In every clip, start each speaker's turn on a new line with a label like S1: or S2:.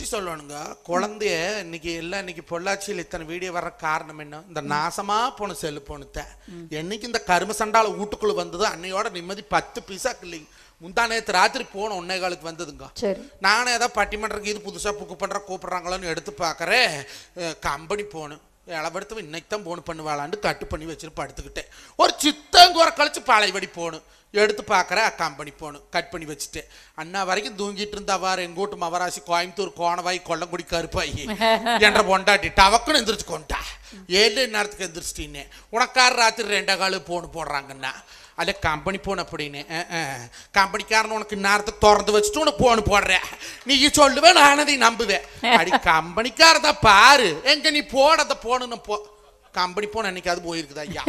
S1: புத்தி சொல்லணுங்க குழந்தைய இன்னைக்கு எல்லாம் இன்னைக்கு பொள்ளாச்சியில் இத்தனை வீடியோ வர்ற காரணம் என்ன இந்த நாசமா போன செல்லு போனத்த என்னைக்கு இந்த கரும சண்டால வீட்டுக்குள்ள வந்தது அன்னையோட நிம்மதி பத்து பைசா இல்லைங்க முந்தா நேத்து ராத்திரி போன ஒன்னே காலுக்கு வந்ததுங்க
S2: சரி
S1: நானே ஏதோ பட்டிமன்றக்கு இது புதுசாக புக்கு பண்ணுற கூப்பிட்றாங்களோன்னு எடுத்து பார்க்குறேன் கம்பெனி போகணும் இளவெடுத்து இன்னைக்கு தான் போன் பண்ணுவாளான்னு கட்டு பண்ணி வச்சுட்டு படுத்துக்கிட்டேன் ஒரு சித்தங்குற கழிச்சு பாளையபடி போகணும் எடுத்து பார்க்குறேன் கம்பெனி போகணும் கட் பண்ணி வச்சுட்டேன் அண்ணா வரைக்கும் தூங்கிட்டு இருந்தவார் எங்கூட்டு மவராசி கோயம்புத்தூர் கோணவாய் கொல்லங்குடி கருப்பாயி என்ற பொண்டாட்டி டவக்குன்னு எந்திரிச்சு கொண்டா ஏழு நேரத்துக்கு எந்திரிச்சிட்டீனே உனக்கார ராத்திரி ரெண்டே காலு போன் போடுறாங்கண்ணா அல்ல கம்பெனி போன் அப்படின்னு அஹ், அஹ். கம்பெனிக்காரன் உனக்கு நேரத்தை திறந்து வச்சுட்டு உனக்கு போன் போடுறேன் நீ சொல்லுவேன் நான் அதை நம்புவேன் அடி கம்பெனிக்காரத பாரு எங்க நீ போடாத போனு போ கம்பெனி போன அன்னைக்கு போயிருக்குதா ஐயா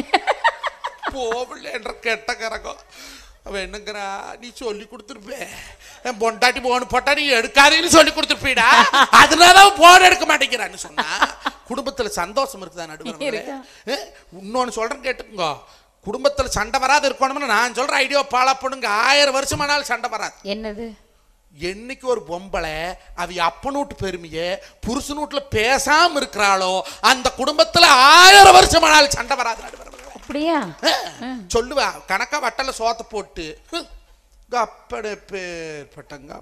S1: போகலன்ற கெட்ட கரகம் அவன் என்னங்கிறா நீ சொல்லி கொடுத்துருப்பே என் பொண்டாட்டி போன் போட்டா நீ எடுக்காதேன்னு சொல்லி கொடுத்துருப்பீடா அதனாலதான் போன் எடுக்க மாட்டேங்கிறான்னு சொன்னா குடும்பத்துல சந்தோஷம் இருக்குதா நடுவர்
S2: இருக்கா.
S1: இன்னொன்னு சொல்றேன் கேட்டுக்கோங்க குடும்பத்துல சண்டை வராது இருக்கணும்னு நான் சொல்ற ஐடியா ஃபாலோ பண்ணுங்க ஆயிரம் வருஷமானாலும் சண்டை வராது
S2: என்னது
S1: என்னைக்கு ஒரு பொம்பளை அவ அப்பனூட்டு பெருமைய புருஷனூட்டுல பேசாம இருக்கிறாளோ அந்த குடும்பத்துல ஆயிரம் வருஷமானாலும் சண்டை வராது நடுவர்களே.
S2: அப்படியா
S1: அஹ், சொல்லுவா கணக்கா வட்டல சோத்த போட்டு ஹம், கப்பட பேர் பட்டங்க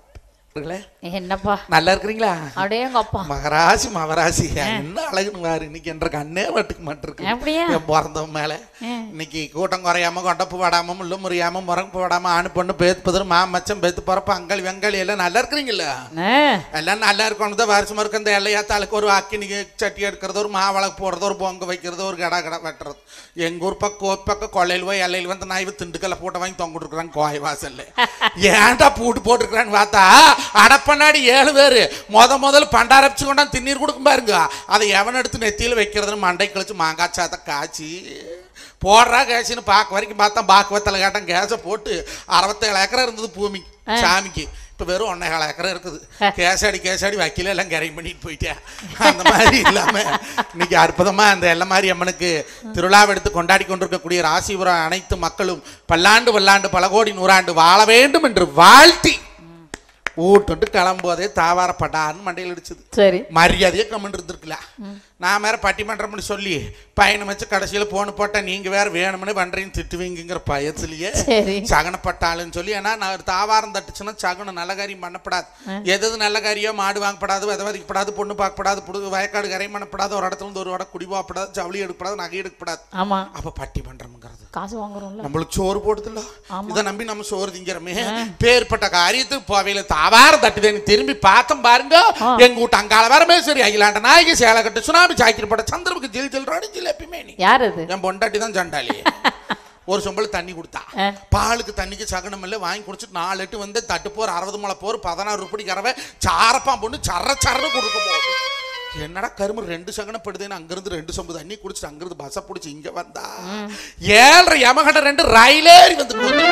S2: என்னப்பா
S1: நல்லா இருக்கிறீங்களா
S2: அப்படியே உங்க அப்பா
S1: மகராசி மகராசி என்ன அழகுன்னு பாரு இன்னைக்கு என்ற கண்ணே வட்டுக்கு மாட்டிருக்கு
S2: அப்படியா?
S1: என் பிறந்தவன் மேல
S2: ம்.
S1: இன்னைக்கு கூட்டம் குறையாம கொண்டப்பு படாம முள்ளு முறியாம முறங்கு போடாம ஆணு பொண்ணு பேத்து பதறு மா மச்சம் பேத்து பிறப்பு அங்காளி வெங்காளி எல்லாம் நல்லா இருக்கிறீங்களா
S2: ஆ,
S1: எல்லாம் நல்லா இருக்கணும் தான் வருஷமா இருக்க இந்த எல்லையாத்தாளுக்கு ஒரு அக்கினி சட்டி எடுக்கிறது ஒரு மாவளக்கு போடுறது ஒரு பொங்க வைக்கிறது ஒரு கடா கடை வெட்டுறது எங்க ஊர் பக்கம் கோப்ப பக்கம் கொள்ளையில் போய் எல்லையில் வந்து நான் இவ திண்டுக்கல்ல போட்ட வாங்கி தொங்கிட்டு இருக்கிறாங்க கோய் வாசல்ல ஏன்டா பூட்டு போட்டுருக்கான்னு பார்த்தா அடப்பண்ணாடி ஏழு பேரு முத முதல்ல பண்டாரப்பிச்சு கொண்டாந்து திண்ணீர் கொடுக்கும் பாருங்க அதை எவன் எடுத்து நெத்தியில வைக்கிறதுன்னு மண்டை கழிச்சு மாங்காய் சாத்த காய்ச்சி போடுறா கேசின்னு பார்க்க வரைக்கும் பார்த்தா பாக்குவத்தில் கேட்டேன் கேஸை போட்டு அறுபத்தேழு ஏக்கரை இருந்தது பூமி சாமிக்கு இப்போ வெறும் ஒன்னேகால் ஏக்கரை இருக்குது கேசாடி கேசாடி வக்கீல எல்லாம் கரை பண்ணிட்டு போயிட்டேன் அந்த மாதிரி இல்லாம இன்னைக்கு அற்புதமா அந்த எல்ல மாதிரி அம்மனுக்கு திருவிழாவை எடுத்து கொண்டாடி கொண்டிருக்கக்கூடிய ராசிபுரம் அனைத்து மக்களும் பல்லாண்டு பல்லாண்டு பல கோடி நூறாண்டு வாழ வேண்டும் என்று வாழ்த்தி ஊட்டுட்டு கிளம்புவதே தாவாரப்படான்னு மண்டையில் அடிச்சது
S2: சரி
S1: மரியாதையே கம்மன் இருந்திருக்கல நான் வேற பட்டிமன்றம்னு சொல்லி பயணம் வச்சு கடைசியில் போன போட்டேன் நீங்க வேற வேணும்னு பண்றீங்கன்னு திட்டுவீங்கிற பயத்திலேயே
S2: சரி
S1: சகனப்பட்டாளுன்னு சொல்லி ஏன்னா நான் ஒரு தாவாரம் தட்டுச்சுன்னா சகனம் நல்ல காரியம் பண்ணப்படாது எது எது நல்ல காரியம் மாடு வாங்கப்படாது வித வதிக்கப்படாது பொண்ணு பார்க்கப்படாது புடு வயக்காடு கரை பண்ணப்படாது ஒரு இடத்துல இருந்து ஒரு இடம் குடி போகப்படாது ஜவுளி எடுக்கப்படாது நகை எடுக்கப்படாது
S2: ஆமா
S1: அப்ப பட்டிமன்றம்ங்கிறது
S2: காசு வாங்குறோம்ல
S1: நம்மளுக்கு சோறு போடுதுல்ல இதை நம்பி நம்ம சோறு திங்கிறோமே பேர்பட்ட காரியத்துக்கு போவையில தாவாரம் தட்டுதேன்னு திரும்பி பார்த்தோம் பாருங்க எங்க வீட்டு அங்கால வரமே சரி அகிலாண்ட நாயகி சேலை கட்டு சுனாமி சாக்கிரி போட்ட சந்திரமுக்கு ஜில் ஜில் ராணி ஜிலேபி மேனி
S2: யார் அது
S1: என் பொண்டாட்டி தான் சண்டாளி ஒரு சொம்பள தண்ணி கொடுத்தா
S2: ஆ.
S1: பாலுக்கு தண்ணிக்கு சகனம் இல்லை வாங்கி குடிச்சிட்டு நாலு எட்டு வந்து தட்டு போர் அறுபது மலை போர் பதினாறு ரூபாய் கறவை சாரப்பான் பொண்ணு சர சரன்னு கொடுக்க போகுது என்னடா கரும்பு ரெண்டு சகனப்படுதுன்னு அங்கிருந்து ரெண்டு சொம்பு தண்ணி குடிச்சிட்டு அங்கிருந்து பஸ்ஸை பிடிச்சி இங்க வந்தா ஏழரை யமகண்ட ரெண்டு ரயிலேறி வந்து போகுது.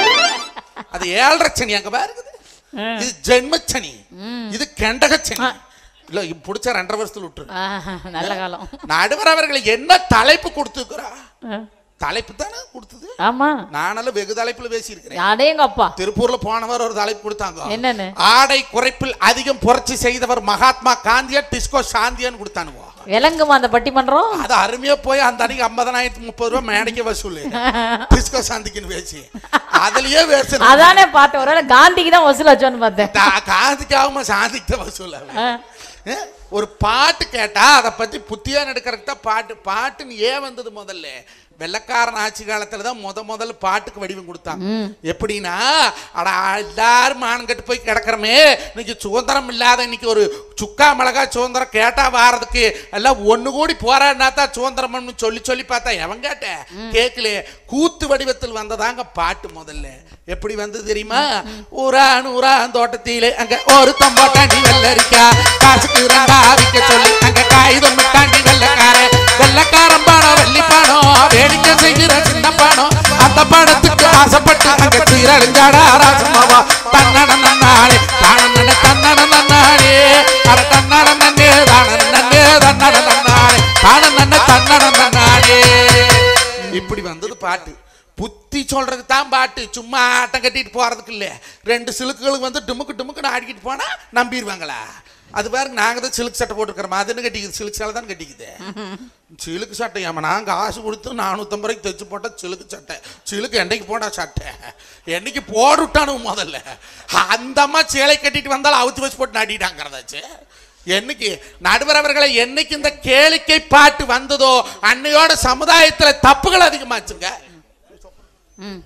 S1: அது ஏழரை சனி அங்க பாருக்குது இது ஜென்மச்சனி இது கெண்டகச்சனி இல்ல இப்ப பிடிச்ச ரெண்டரை வருஷத்துல விட்டுரு
S2: ஆஹா, நல்ல காலம்
S1: நடுவர் அவர்கள் என்ன தலைப்பு கொடுத்துக்கிறா
S2: ஆ,
S1: தலைப்பு தானே கொடுத்தது
S2: ஆமா
S1: நானெல்லாம் வெகு தலைப்புல பேசியிருக்கிறேன்
S2: யாரே எங்க அப்பா
S1: திருப்பூர்ல போனவர் ஒரு தலைப்பு கொடுத்தாங்க
S2: என்னன்னு
S1: ஆடை குறைப்பில் அதிகம் புரட்சி செய்தவர் மகாத்மா காந்தியா டிஸ்கோ சாந்தியான்னு கொடுத்தானுவோ
S2: விளங்குமா அந்த பட்டிமன்றம்
S1: அது அருமையா போய் அந்த அன்னைக்கு ஐம்பதனாயிரத்தி முப்பது ரூபாய் மேடைக்கு வசூல் டிஸ்கோ சாந்திக்குன்னு பேசி அதுலயே பேசுறேன்
S2: அதானே பார்த்தேன் ஒருவேளை காந்திக்கு தான் வசூல் வச்சோன்னு பார்த்தேன்
S1: காந்திக்காகவும் சாந்திக்கு தான் வசூல் ஆகுது.
S2: ஆ,
S1: ஏ, ஒரு பாட்டு கேட்டா அதை பத்தி புத்தியா எடுக்கிறதுக்கு தான் பாட்டு பாட்டுன்னு ஏன் வந்தது முதல்ல வெள்ளக்காரன் ஆட்சி காலத்துல தான் முத முதல்ல பாட்டுக்கு வடிவம் கொடுத்தாங்க எப்படின்னா அட எல்லாரும் மானம் கட்டு போய் கிடக்கிறமே இன்னைக்கு சுதந்திரம் இல்லாத இன்னைக்கு ஒரு சுக்கா மிளகா சுதந்திரம் கேட்டா வாரதுக்கு எல்லாம் ஒண்ணு கூடி போராடினா தான் சுதந்திரம்னு சொல்லி சொல்லி பார்த்தா எவன் கேட்ட கேட்கல கூத்து வடிவத்தில் வந்ததாங்க பாட்டு முதல்ல எப்படி வந்து தெரியுமா ஊரான் ஊரான் தோட்டத்திலே அங்க ஒரு தம்போட்டாண்டி வெள்ளரிக்கா காசுக்கு ரெண்டா விக்க சொல்லி அங்க காகிதம் மிட்டாண்டி வெள்ளக்கார வெள்ளக்காரன் பாடம் வெள்ளி பாடம் வேடிக்கை செய்கிற சின்ன பாடம் அந்த படத்துக்கு ஆசைப்பட்டு அங்க சீரழிஞ்சாடா ராசமாவா தன்னட நன்னாளே தானே தன்னட நன்னாளே அட தன்னட நன்னே தான நன்னே தன்னட நன்னாளே தான நன்ன தன்னட நன்னாளே இப்படி வந்தது பாட்டு புத்தி சொல்றதுக்கு தான் பாட்டு சும்மா ஆட்டம் கட்டிட்டு போறதுக்கு இல்ல ரெண்டு சிலுக்குகளுக்கு வந்து டுமுக்கு டுமுக்குன்னு ஆடிக்கிட்டு போனா நம்பிடுவாங்களா அது பாருங்க நாங்க தான் சிலுக்கு சட்டை போட்டுருக்கிறோம் அது என்ன கட்டிக்குது சிலுக்கு சேலை தான் கட்டிக்குது சிலுக்கு சட்டை ஏமா நான் காசு கொடுத்து நானூற்றம்பது ரூபாய்க்கு தைச்சு போட்ட சிலுக்கு சட்டை சிலுக்கு என்னைக்கு போடா சட்டை என்னைக்கு போட்டுட்டானு முதல்ல அந்த அம்மா சேலை கட்டிட்டு வந்தாலும் அவுத்து வச்சு போட்டு நடிட்டாங்கிறதாச்சு என்னைக்கு நடுவர் அவர்களை என்னைக்கு இந்த கேளிக்கை பாட்டு வந்ததோ அன்னையோட சமுதாயத்துல தப்புகள் அதிகமாச்சுங்க
S2: ம்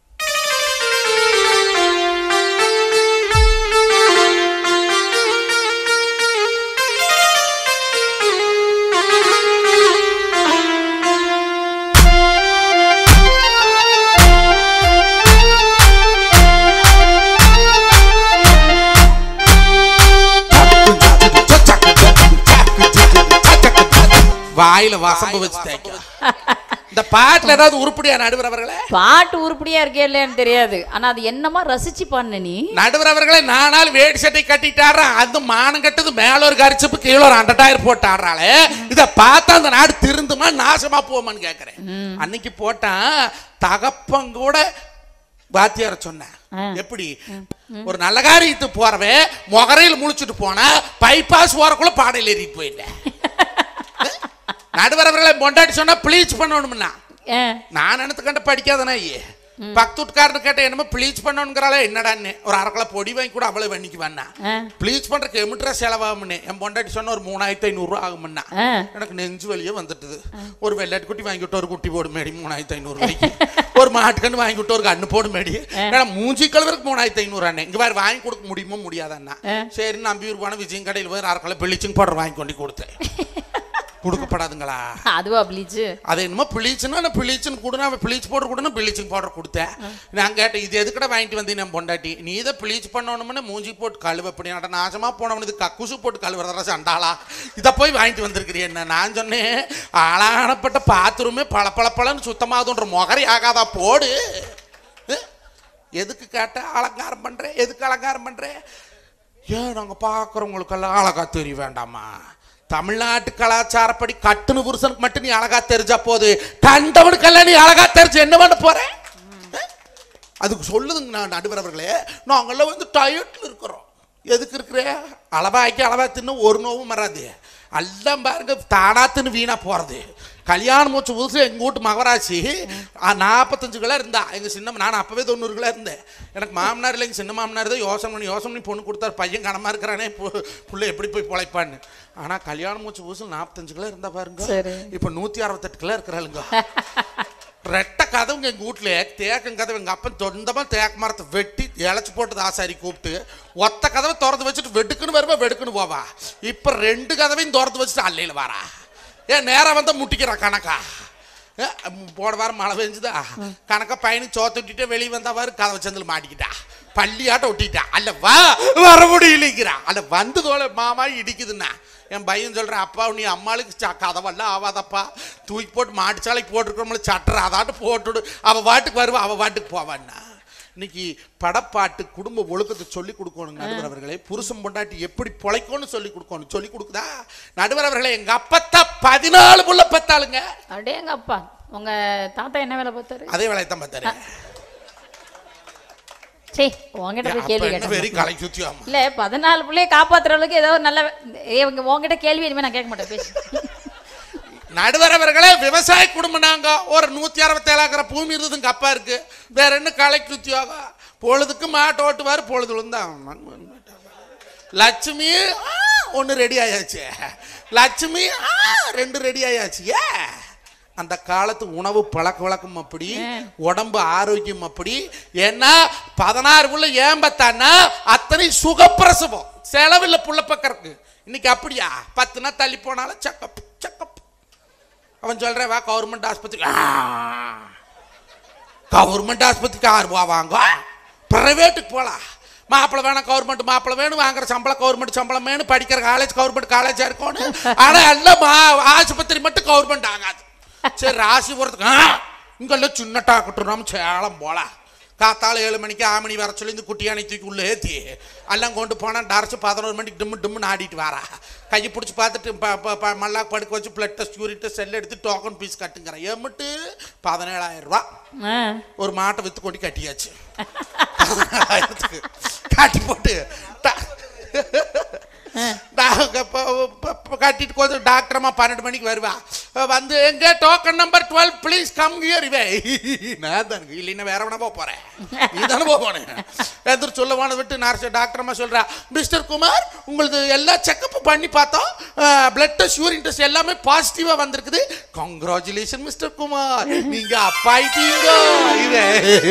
S1: வாயில வசம்பு வச்சு தேய்க்கும் இந்த பாட்டுல ஏதாவது உருப்படியா நடுவர் அவர்களே
S2: பாட்டு உருப்படியா இருக்கே இல்லையான்னு தெரியாது ஆனா அது என்னமா ரசிச்சு பண்ண நீ
S1: நடுவர் அவர்களே நானால் வேடி சட்டை கட்டிட்டாரா அது மானம் கட்டது மேல ஒரு கரிச்சப்பு கீழே ஒரு அண்டட்டாயிரம் போட்டு ஆடுறாளே இத பார்த்தா அந்த நாடு திருந்துமா நாசமா போமான்னு கேக்குறேன் அன்னைக்கு போட்டான் தகப்பன் கூட வாத்தியார சொன்னேன்
S2: ஆ.
S1: எப்படி ஒரு நல்ல காரியத்துக்கு போறவன் முகரையில் முழிச்சிட்டு போனா பைபாஸ் போறக்குள்ள பாடையில் ஏறிட்டு போயிட்டேன் நடுவர் அவர்களை பொண்டாட்டி சொன்னா ப்ளீச் பண்ணணும்னா
S2: ஆ,
S1: நான் நினைத்து கண்டு படிக்காத நாய் பக்கத்து வீட்டுக்காரனு கேட்ட என்னமோ ப்ளீச் பண்ணணுங்கிறாளே என்னடான்னு ஒரு அரைக்கலை பொடி வாங்கி கூட அவ்வளவு பண்ணிக்கு வேணா
S2: ஆ,
S1: ப்ளீச் பண்றதுக்கு எமிட்ரா செலவாகும்னு என் பொண்டாட்டி சொன்ன ஒரு மூணாயிரத்தி ஐநூறுரூவா ஆகும்னா
S2: ஆ.
S1: எனக்கு நெஞ்சு வலியே வந்துட்டுது ஒரு வெள்ளாட்டு குட்டி வாங்கிட்டு ஒரு குட்டி போடு மேடி மூணாயிரத்தி ஐநூறு ரூபாய்க்கு ஒரு மாட்டுக்கன்று வாங்கிட்டு ஒரு கண்ணு போடு மேடி ஏன்னா மூஞ்சி கழுவருக்கு மூணாயிரத்தி ஐநூறு அண்ணே இங்க வேறு வாங்கி கொடுக்க முடியுமோ முடியாதண்ணா
S2: ஆ.
S1: சரி நம்பி போன விஜயம் கடையில் போய் அரைக்கலை பிளிச்சிங் பவுடர் வாங்கி கொண்டு கொடுத்தேன் கொடுக்கப்படாதுங்களா
S2: அதுவா ப்ளீச்சு
S1: அது என்னமோ பிளீச்சுன்னா நான் பிளீச்சுன்னு கொடுனா அவன் ப்ளீச் பவுடர் கொடுன்னு ப்ளீச்சிங் பவுடர் கொடுத்தேன் நான் கேட்டேன் இது எதுக்கட வாங்கிட்டு வந்தீங்க என் பொண்டாட்டி நீ இதை ப்ளீச் பண்ணணும்னு மூஞ்சி போட்டு கழுவ அப்படி நட நாசமா போனவனு இது கக்குசு போட்டு கழுவுறதா சண்டாளா இதை போய் வாங்கிட்டு வந்திருக்கிறீ என்ன நான் சொன்னேன் ஆளானப்பட்ட பாத்ரூமே பள பள பளன்னு சுத்தமாகுதுன்ற முகரி ஆகாதா போடு அஹ், எதுக்கு கேட்ட அலங்காரம் பண்றேன் எதுக்கு அலங்காரம் பண்றேன் ஏன் நாங்க பார்க்குறவங்களுக்கெல்லாம் அழகா தெரிய வேண்டாமா தமிழ்நாட்டு கலாச்சாரப்படி கட்டுனு புருஷனுக்கு மட்டும் நீ அழகா தெரிஞ்சா போது கண்டவனுக்கெல்லாம் நீ அழகா தெரிஞ்சு என்ன பண்ண போற அதுக்கு சொல்லுதுங்க நான் நடுவர் அவர்களே நாங்கெல்லாம் வந்து டயட்ல இருக்கிறோம் எதுக்கு இருக்கிற அளவாக்கி அளவா தின்னு ஒரு நோவும் வராது எல்லாம் பாருங்க தானா தின்னு வீணா போறது கல்யாணம் மூச்சு புதுசு எங்கள் வீட்டு மகராசி நாற்பத்தஞ்சு கிலோ இருந்தா எங்கள் சின்ன நான் அப்போவே தொண்ணூறு கிலோ இருந்தேன் எனக்கு மாமனார் இல்லை எங்கள் சின்ன மாமனார் தான் யோசனை பண்ணி யோசனை பண்ணி பொண்ணு கொடுத்தாரு பையன் கனமாக இருக்கிறானே பு- புள்ள எப்படி போய் பொழைப்பான்னு ஆனால் கல்யாணம் மூச்சு புதுசு நாற்பத்தஞ்சு கிலோ இருந்தா பாருங்க
S2: சரி.
S1: இப்போ நூற்றி அறுபத்தெட்டு கிலோ இருக்கிறாளுங்க ரெட்டை கதவுங்க எங்கள் வீட்டில் தேக்கம் கதவு எங்கள் அப்பன் சொந்தமாக தேக்க மரத்தை வெட்டி இழைச்சி போட்டு ஆசாரி கூப்பிட்டு ஒத்த கதவை திறந்து வச்சுட்டு வெடுக்குன்னு வருவா வெடுக்குன்னு போவா இப்போ ரெண்டு கதவையும் திறந்து வச்சுட்டு அல்லையில் வாரா ஏன் நேரா வந்தா முட்டிக்கிறா கணக்கா ஏ, ம், போன வாரம் மழை பெஞ்சுதா கணக்கா பையனுக்கு சோத்து விட்டுட்டு வெளியே வந்தா வாரு கதவை சந்தில் மாட்டிக்கிட்டா பள்ளியாட்ட ஒட்டிட்டா அல்ல வா வர முடியலைங்கிறா அல்ல வந்து தோல மாமா இடிக்குதுன்னா என் பையன் சொல்கிறேன் அப்பா நீ அம்மாளுக்கு ச கதவெல்லாம் ஆவாதப்பா தூக்கி போட்டு மாட்டுச்சாலைக்கு போட்டுருக்கோம்ல சட்டர் அதாட்டு போட்டுடு அவள் வாட்டுக்கு வருவா அவள் வாட்டுக்கு போவான்னா இன்னைக்கு படப்பாட்டு குடும்ப ஒழுக்கத்தை சொல்லி கொடுக்கணும் நடுவர் அவர்களே புருஷன் பொண்டாட்டி எப்படி பொழைக்கணும்னு சொல்லி கொடுக்கணும் சொல்லி கொடுக்குதா நடுவர் அவர்களே எங்க அப்பத்தா பதினாலு புள்ள பத்தாளுங்க
S2: அடேங்க அப்பா உங்க தாத்தா என்ன வேலை பார்த்தாரு
S1: அதே வேலையத்தான் பார்த்தாரு
S2: சே உங்ககிட்ட போய் கேள்வி
S1: அப்ப என்ன பெரிய
S2: கேட்டேன்
S1: கலை சுத்தியாமா
S2: இல்ல பதினாலு பிள்ளைய காப்பாத்துற அளவுக்கு ஏதோ ஒரு நல்ல ஏ, இவங்க உங்ககிட்ட கேள்வி இனிமே நான் கேட்க மாட்டேன் பேசு
S1: நடுவர் அவர்களே விவசாய குடும்பம் நாங்க ஒரு நூத்தி அறுபத்தி ஏழாக்கிற பூமி இருந்ததுங்க அப்பா இருக்கு வேற என்ன கலைக்கு உத்தியோகம் பொழுதுக்கு மாட்டு ஓட்டுவார் பொழுது விழுந்தான் லட்சுமி ஒன்று ரெடி ஆயாச்சு லட்சுமி ஆ, ரெண்டு ரெடி ஆயாச்சு ஏ அந்த காலத்து உணவு பழக்க வழக்கம் அப்படி உடம்பு ஆரோக்கியம் அப்படி ஏன்னா பதினாறு புள்ள ஏன் பார்த்தான்னா அத்தனை சுகப்பிரசவம் செலவில்லை புள்ள பக்கறக்கு இன்னைக்கு அப்படியா பத்து நாள் தள்ளி போனாலும் செக்கப் செக்கப் அவன் சொல்றேன் வா கவர்மெண்ட் ஆஸ்பத்திரி கவர்மெண்ட் ஆஸ்பத்திரிக்கு ஆறு ரூபா வாங்க பிரைவேட்டுக்கு போகலாம் மாப்பிள்ளை வேணும் கவர்மெண்ட் மாப்பிள்ளை வேணும் வாங்குற சம்பளம் கவர்மெண்ட் சம்பளம் வேணும் படிக்கிற காலேஜ் கவர்மெண்ட் காலேஜா இருக்கணும் ஆனா எல்லாம் மா- ஆஸ்பத்திரி மட்டும் கவர்மெண்ட் ஆகாது சரி ராசிபுரத்துக்கு ஆ, இங்கெல்லாம் சின்ன டாக்டர் நம்ம சேலம் போலாம் காத்தால ஏழு மணிக்கு ஆமணி வர சொல்லி இந்த குட்டியானை தூக்கி உள்ள ஏத்தி எல்லாம் கொண்டு போனா டரைச்சு பதினோரு மணிக்கு டிம்மு டிம்முன்னு ஆடிட்டு வாரா கையை பிடிச்சி பார்த்துட்டு ப- ப- ப- மல்லாக்கு படுக்க வச்சு பிளட் டெஸ்ட் யூரின் டெஸ்ட் செல் எடுத்து டோக்கன் பீஸ் கட்டுங்கிறேன் எம்பிட்டு பதினேழாயிரம் ரூபா
S2: ஆ.
S1: ஒரு மாட்டை வித்து கொண்டு கட்டியாச்சு பதினேழாயிரத்துக்கு காட்டி போட்டு ட- நாங்க ப- ப- ப- கட்டிட்டு கொஞ்சம் டாக்டர் அம்மா பன்னெண்டு மணிக்கு வருவா வந்து எங்க token number twelve please come here இவே நான் தானுங்க இல்லைன்னா வேற வேணா போக போறேன் நீ தானே போக போனேன் எதிர்த்து சொல்ல போனதை விட்டு நர்ஸ் டாக்டர் அம்மா சொல்றா மிஸ்டர் குமார் உங்களுக்கு எல்லா செக்கப்பும் பண்ணி பார்த்தோம் பிளட் டெஸ்ட் யூரின் டெஸ்ட் எல்லாமே பாசிட்டிவா வந்திருக்குது கங்க்ராச்சுலேஷன் மிஸ்டர் குமார் நீங்க அப்பாயிட்டீங்க இவே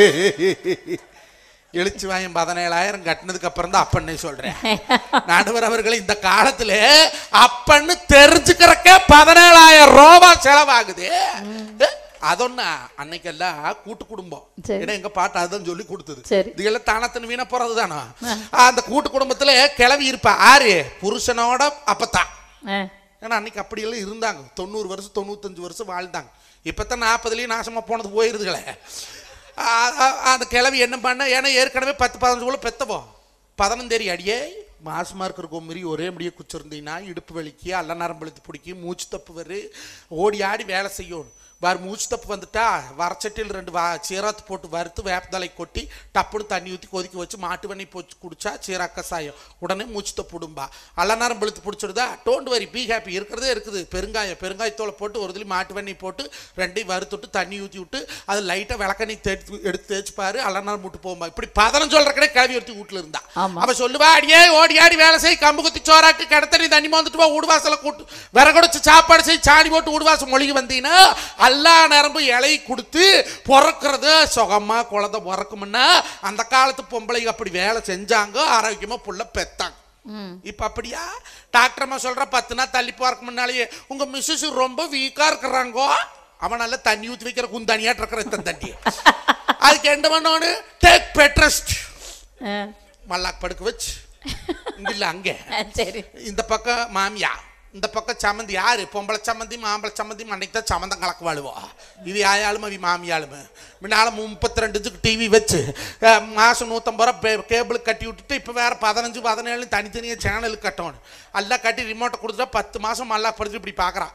S1: எழுச்சி வாயம் பதினேழாயிரம் கட்டினதுக்கு அப்புறம் தான் அப்பன்னே சொல்றேன் நடுவர் அவர்களே இந்த காலத்துல அப்பன்னு தெரிஞ்சுக்கிறக்க பதினேழாயிரம் ரூபாய் செலவாகுது அதொன்னா அன்னைக்கெல்லாம் கூட்டு குடும்பம்
S2: சரி.
S1: ஏன்னா எங்க பாட்டு அதுதான் சொல்லி கொடுத்தது
S2: சரி.
S1: இதெல்லாம் தானத்தின் வீண போறது தானோ அந்த கூட்டு குடும்பத்துல கிளவி இருப்பா ஆறு புருஷனோட அப்பத்தான்
S2: ஆ.
S1: ஏன்னா அன்னைக்கு அப்படியெல்லாம் இருந்தாங்க தொண்ணூறு வருஷம் தொண்ணூத்தஞ்சு வருஷம் வாழ்ந்தாங்க இப்போத்தான் நாற்பதுலேயும் நாசமாக போனது போயிருதுகளே ஆ- ஆ- அந்த கிழவி என்ன பண்ண ஏன்னா ஏற்கனவே பத்து பதினஞ்சுக்குள்ள பெத்தவோ பதினந்தேரி அடியே மாசமா இருக்கிற கொம்மரி ஒரே முடிய குச்சிருந்தீங்கன்னா இடுப்பு வலிக்கு அல்ல நரம்பு இழுத்து பிடிக்கி மூச்சு தப்பு வரு ஓடி ஆடி வேலை செய்யணும் வேறு மூச்சு தப்பு வந்துட்டா வரச்சட்டியில் ரெண்டு வா சீராத்து போட்டு வறுத்து வேப்பதலை கொட்டி டப்புன்னு தண்ணி ஊற்றி கொதிக்க வச்சு மாட்டு வெண்ணெய் போச்சு குடிச்சா சீராக்க சாயம் உடனே மூச்சு தப்பு விடும்பா அல்ல நேரம் வெளுத்து பிடிச்சிடுதா டோன்ட் வரி பி ஹாப்பி இருக்கிறதே இருக்குது பெருங்காயம் பெருங்காயத்தோலை போட்டு ஒரு துளி மாட்டு வெண்ணெய் போட்டு ரெண்டையும் வறுத்துட்டு தண்ணி ஊற்றி விட்டு அது லைட்டாக விளக்கண்ணி தேய்ச்சி எடுத்து தேய்ச்சி பாரு அல்ல நேரம் விட்டு போகும்பா இப்படி பதினஞ்சு சொல்கிற கடை கிளவி ஒருத்தி வீட்டில் இருந்தா
S2: ஆமா.
S1: அவ சொல்லுவா அடியே ஓடி ஆடி வேலை செய் கம்பு குத்தி சோறாக்கு கிடத்தறி தண்ணி வந்துட்டு போ ஊடுவாசல கூட்டு விறகுடைச்சு சாப்பாடு செய் சாணி போட்டு ஊடுவாசம் மொழிகி வந்தீங்கன்னா எல்லா நேரமும் இலை கொடுத்து பிறக்கிறது சுகமா குழந்தை பிறக்கும்னா அந்த காலத்து பொம்பளைங்க அப்படி வேலை செஞ்சாங்க ஆரோக்கியமா புள்ள பெத்தாங்க
S2: ம்.
S1: இப்ப அப்படியா டாக்டர் அம்மா சொல்ற பத்து நாள் தள்ளி போறக்கு முன்னாலேயே உங்க மிஸ்ஸஸ் ரொம்ப வீக்கா இருக்கிறாங்கோ அவன் நல்லா தண்ணி ஊத்தி வைக்கிற குந்தானியாட்டு இருக்கிற இத்தனை தண்ணி அதுக்கு என்ன பண்ணணும் டேக் பெட்ரஸ்ட்
S2: ஆ.
S1: மல்லாக் படுக்க வச்சு இங்க இல்ல அங்க
S2: ஆ, சரி
S1: இந்த பக்கம் மாமியா இந்த பக்கம் சம்மந்தி யாரு பொம்பளை சம்மந்தி மாம்பழ சம்மந்தி அன்னைக்கு தான் சம்மந்தம் கலக்கு வாழுவோம் இது ஆயாளும் அவ மாமியாளும் முன்னால முப்பத்தி ரெண்டு இன்ச்சுக்கு டிவி வச்சு அஹ், மாசம் நூற்றம்பது ரூபா கேபிள் கட்டி விட்டுட்டு இப்போ வேற பதினஞ்சு பதினேழு தனித்தனியாக சேனலுக்கு கட்டணும் எல்லாம் கட்டி ரிமோட்டை கொடுத்துட்டா பத்து மாசம் மல்லா படுத்து இப்படி பார்க்கறான்